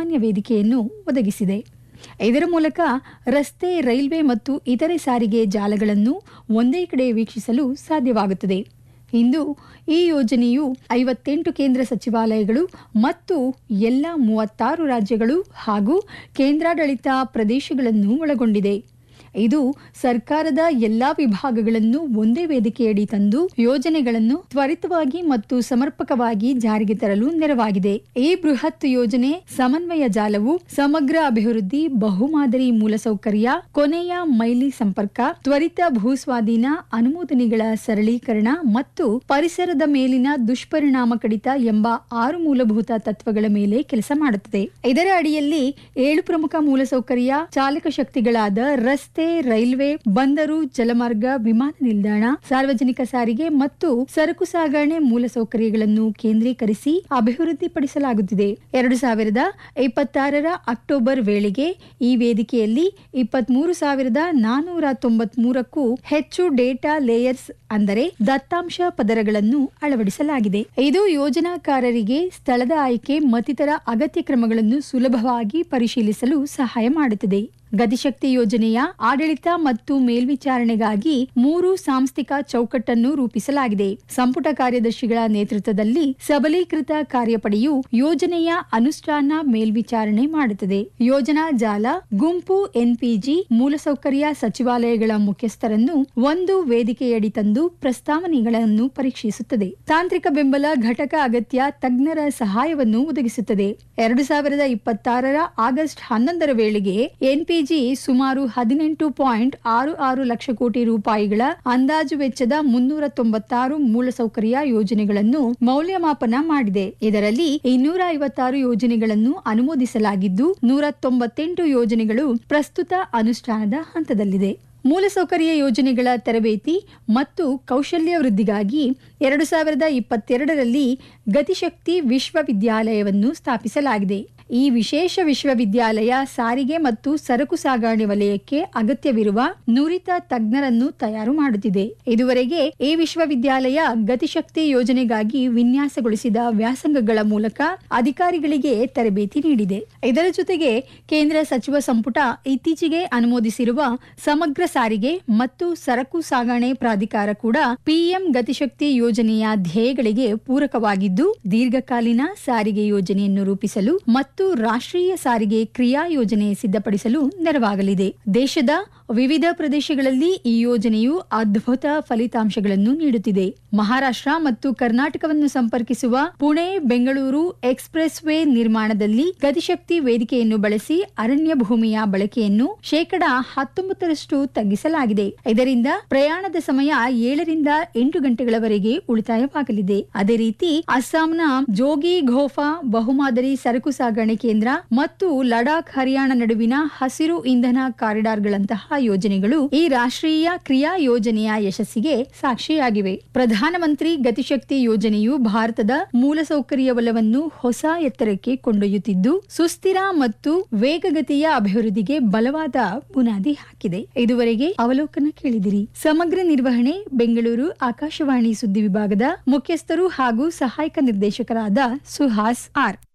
ಸಾಮಾನ್ಯ ವೇದಿಕೆಯನ್ನು ಒದಗಿಸಿದೆ ಇದರ ಮೂಲಕ ರಸ್ತೆ ರೈಲ್ವೆ ಮತ್ತು ಇತರೆ ಸಾರಿಗೆ ಜಾಲಗಳನ್ನು ಒಂದೇ ಕಡೆ ವೀಕ್ಷಿಸಲು ಸಾಧ್ಯವಾಗುತ್ತದೆ ಇಂದು ಈ ಯೋಜನೆಯು ಐವತ್ತೆಂಟು ಕೇಂದ್ರ ಸಚಿವಾಲಯಗಳು ಮತ್ತು ಎಲ್ಲ ಮೂವತ್ತಾರು ರಾಜ್ಯಗಳು ಹಾಗೂ ಕೇಂದ್ರಾಡಳಿತ ಪ್ರದೇಶಗಳನ್ನು ಒಳಗೊಂಡಿದೆ ಇದು ಸರ್ಕಾರದ ಎಲ್ಲಾ ವಿಭಾಗಗಳನ್ನು ಒಂದೇ ವೇದಿಕೆಯಡಿ ತಂದು ಯೋಜನೆಗಳನ್ನು ತ್ವರಿತವಾಗಿ ಮತ್ತು ಸಮರ್ಪಕವಾಗಿ ಜಾರಿಗೆ ತರಲು ನೆರವಾಗಿದೆ ಈ ಬೃಹತ್ ಯೋಜನೆ ಸಮನ್ವಯ ಜಾಲವು ಸಮಗ್ರ ಅಭಿವೃದ್ಧಿ ಬಹುಮಾದರಿ ಮೂಲಸೌಕರ್ಯ ಕೊನೆಯ ಮೈಲಿ ಸಂಪರ್ಕ ತ್ವರಿತ ಭೂಸ್ವಾಧೀನ ಅನುಮೋದನೆಗಳ ಸರಳೀಕರಣ ಮತ್ತು ಪರಿಸರದ ಮೇಲಿನ ದುಷ್ಪರಿಣಾಮ ಕಡಿತ ಎಂಬ ಆರು ಮೂಲಭೂತ ತತ್ವಗಳ ಮೇಲೆ ಕೆಲಸ ಮಾಡುತ್ತದೆ ಇದರ ಅಡಿಯಲ್ಲಿ ಏಳು ಪ್ರಮುಖ ಮೂಲಸೌಕರ್ಯ ಚಾಲಕ ಶಕ್ತಿಗಳಾದ ರಸ್ತೆ ರೈಲ್ವೆ ಬಂದರು ಜಲಮಾರ್ಗ ವಿಮಾನ ನಿಲ್ದಾಣ ಸಾರ್ವಜನಿಕ ಸಾರಿಗೆ ಮತ್ತು ಸರಕು ಸಾಗಣೆ ಮೂಲಸೌಕರ್ಯಗಳನ್ನು ಕೇಂದ್ರೀಕರಿಸಿ ಅಭಿವೃದ್ಧಿಪಡಿಸಲಾಗುತ್ತಿದೆ ಎರಡು ಸಾವಿರದ ಇಪ್ಪತ್ತಾರರ ಅಕ್ಟೋಬರ್ ವೇಳೆಗೆ ಈ ವೇದಿಕೆಯಲ್ಲಿ ಇಪ್ಪತ್ಮೂರು ಸಾವಿರದ ನಾನೂರ ತೊಂಬತ್ಮೂರಕ್ಕೂ ಹೆಚ್ಚು ಡೇಟಾ ಲೇಯರ್ಸ್ ಅಂದರೆ ದತ್ತಾಂಶ ಪದರಗಳನ್ನು ಅಳವಡಿಸಲಾಗಿದೆ ಇದು ಯೋಜನಾಕಾರರಿಗೆ ಸ್ಥಳದ ಆಯ್ಕೆ ಮತ್ತಿತರ ಅಗತ್ಯ ಕ್ರಮಗಳನ್ನು ಸುಲಭವಾಗಿ ಪರಿಶೀಲಿಸಲು ಸಹಾಯ ಮಾಡುತ್ತದೆ ಗತಿಶಕ್ತಿ ಯೋಜನೆಯ ಆಡಳಿತ ಮತ್ತು ಮೇಲ್ವಿಚಾರಣೆಗಾಗಿ ಮೂರು ಸಾಂಸ್ಥಿಕ ಚೌಕಟ್ಟನ್ನು ರೂಪಿಸಲಾಗಿದೆ ಸಂಪುಟ ಕಾರ್ಯದರ್ಶಿಗಳ ನೇತೃತ್ವದಲ್ಲಿ ಸಬಲೀಕೃತ ಕಾರ್ಯಪಡೆಯು ಯೋಜನೆಯ ಅನುಷ್ಠಾನ ಮೇಲ್ವಿಚಾರಣೆ ಮಾಡುತ್ತದೆ ಯೋಜನಾ ಜಾಲ ಗುಂಪು ಎನ್ಪಿಜಿ ಮೂಲಸೌಕರ್ಯ ಸಚಿವಾಲಯಗಳ ಮುಖ್ಯಸ್ಥರನ್ನು ಒಂದು ವೇದಿಕೆಯಡಿ ತಂದು ಪ್ರಸ್ತಾವನೆಗಳನ್ನು ಪರೀಕ್ಷಿಸುತ್ತದೆ ತಾಂತ್ರಿಕ ಬೆಂಬಲ ಘಟಕ ಅಗತ್ಯ ತಜ್ಞರ ಸಹಾಯವನ್ನು ಒದಗಿಸುತ್ತದೆ ಎರಡು ಸಾವಿರದ ಇಪ್ಪತ್ತಾರರ ಆಗಸ್ಟ್ ಹನ್ನೊಂದರ ವೇಳೆಗೆ ಎನ್ಪಿಜಿ ಸುಮಾರು ಹದಿನೆಂಟು ಪಾಯಿಂಟ್ ಆರು ಆರು ಲಕ್ಷ ಕೋಟಿ ರೂಪಾಯಿಗಳ ಅಂದಾಜು ವೆಚ್ಚದ ಮುನ್ನೂರ ತೊಂಬತ್ತಾರು ಮೂಲಸೌಕರ್ಯ ಯೋಜನೆಗಳನ್ನು ಮೌಲ್ಯಮಾಪನ ಮಾಡಿದೆ ಇದರಲ್ಲಿ ಇನ್ನೂರ ಐವತ್ತಾರು ಯೋಜನೆಗಳನ್ನು ಅನುಮೋದಿಸಲಾಗಿದ್ದು ನೂರ ತೊಂಬತ್ತೆಂಟು ಯೋಜನೆಗಳು ಪ್ರಸ್ತುತ ಅನುಷ್ಠಾನದ ಹಂತದಲ್ಲಿದೆ ಮೂಲಸೌಕರ್ಯ ಯೋಜನೆಗಳ ತರಬೇತಿ ಮತ್ತು ಕೌಶಲ್ಯ ವೃದ್ಧಿಗಾಗಿ ಎರಡು ಸಾವಿರದ ಇಪ್ಪತ್ತೆರಡರಲ್ಲಿ ಗತಿಶಕ್ತಿ ವಿಶ್ವವಿದ್ಯಾಲಯವನ್ನು ಸ್ಥಾಪಿಸಲಾಗಿದೆ ಈ ವಿಶೇಷ ವಿಶ್ವವಿದ್ಯಾಲಯ ಸಾರಿಗೆ ಮತ್ತು ಸರಕು ಸಾಗಣೆ ವಲಯಕ್ಕೆ ಅಗತ್ಯವಿರುವ ನುರಿತ ತಜ್ಞರನ್ನು ತಯಾರು ಮಾಡುತ್ತಿದೆ ಇದುವರೆಗೆ ಈ ವಿಶ್ವವಿದ್ಯಾಲಯ ಗತಿಶಕ್ತಿ ಯೋಜನೆಗಾಗಿ ವಿನ್ಯಾಸಗೊಳಿಸಿದ ವ್ಯಾಸಂಗಗಳ ಮೂಲಕ ಅಧಿಕಾರಿಗಳಿಗೆ ತರಬೇತಿ ನೀಡಿದೆ ಇದರ ಜೊತೆಗೆ ಕೇಂದ್ರ ಸಚಿವ ಸಂಪುಟ ಇತ್ತೀಚೆಗೆ ಅನುಮೋದಿಸಿರುವ ಸಮಗ್ರ ಸಾರಿಗೆ ಮತ್ತು ಸರಕು ಸಾಗಣೆ ಪ್ರಾಧಿಕಾರ ಕೂಡ ಪಿಎಂ ಗತಿಶಕ್ತಿ ಯೋಜನೆಯ ಧ್ಯೇಯಗಳಿಗೆ ಪೂರಕವಾಗಿದ್ದು ದೀರ್ಘಕಾಲೀನ ಸಾರಿಗೆ ಯೋಜನೆಯನ್ನು ರೂಪಿಸಲು ಮತ್ತು ರಾಷ್ಟ್ರೀಯ ಸಾರಿಗೆ ಕ್ರಿಯಾ ಯೋಜನೆ ಸಿದ್ಧಪಡಿಸಲು ನೆರವಾಗಲಿದೆ ದೇಶದ ವಿವಿಧ ಪ್ರದೇಶಗಳಲ್ಲಿ ಈ ಯೋಜನೆಯು ಅದ್ಭುತ ಫಲಿತಾಂಶಗಳನ್ನು ನೀಡುತ್ತಿದೆ ಮಹಾರಾಷ್ಟ್ರ ಮತ್ತು ಕರ್ನಾಟಕವನ್ನು ಸಂಪರ್ಕಿಸುವ ಪುಣೆ ಬೆಂಗಳೂರು ಎಕ್ಸ್ಪ್ರೆಸ್ ವೇ ನಿರ್ಮಾಣದಲ್ಲಿ ಗತಿಶಕ್ತಿ ವೇದಿಕೆಯನ್ನು ಬಳಸಿ ಅರಣ್ಯ ಭೂಮಿಯ ಬಳಕೆಯನ್ನು ಶೇಕಡಾ ಹತ್ತೊಂಬತ್ತರಷ್ಟು ತಗ್ಗಿಸಲಾಗಿದೆ ಇದರಿಂದ ಪ್ರಯಾಣದ ಸಮಯ ಏಳರಿಂದ ಎಂಟು ಗಂಟೆಗಳವರೆಗೆ ಉಳಿತಾಯವಾಗಲಿದೆ ಅದೇ ರೀತಿ ಅಸ್ಸಾಂನ ಜೋಗಿ ಘೋಫಾ ಬಹುಮಾದರಿ ಸರಕು ಸಾಗಣೆ ಕೇಂದ್ರ ಮತ್ತು ಲಡಾಖ್ ಹರಿಯಾಣ ನಡುವಿನ ಹಸಿರು ಇಂಧನ ಕಾರಿಡಾರ್ಗಳಂತಹ ಯೋಜನೆಗಳು ಈ ರಾಷ್ಟ್ರೀಯ ಕ್ರಿಯಾ ಯೋಜನೆಯ ಯಶಸ್ಸಿಗೆ ಸಾಕ್ಷಿಯಾಗಿವೆ ಪ್ರಧಾನಮಂತ್ರಿ ಗತಿಶಕ್ತಿ ಯೋಜನೆಯು ಭಾರತದ ಮೂಲಸೌಕರ್ಯ ವಲಯವನ್ನು ಹೊಸ ಎತ್ತರಕ್ಕೆ ಕೊಂಡೊಯ್ಯುತ್ತಿದ್ದು ಸುಸ್ಥಿರ ಮತ್ತು ವೇಗಗತಿಯ ಅಭಿವೃದ್ಧಿಗೆ ಬಲವಾದ ಬುನಾದಿ ಹಾಕಿದೆ ಇದುವರೆಗೆ ಅವಲೋಕನ ಕೇಳಿದಿರಿ ಸಮಗ್ರ ನಿರ್ವಹಣೆ ಬೆಂಗಳೂರು ಆಕಾಶವಾಣಿ ಸುದ್ದಿ ವಿಭಾಗದ ಮುಖ್ಯಸ್ಥರು ಹಾಗೂ ಸಹಾಯಕ ನಿರ್ದೇಶಕರಾದ ಸುಹಾಸ್ ಆರ್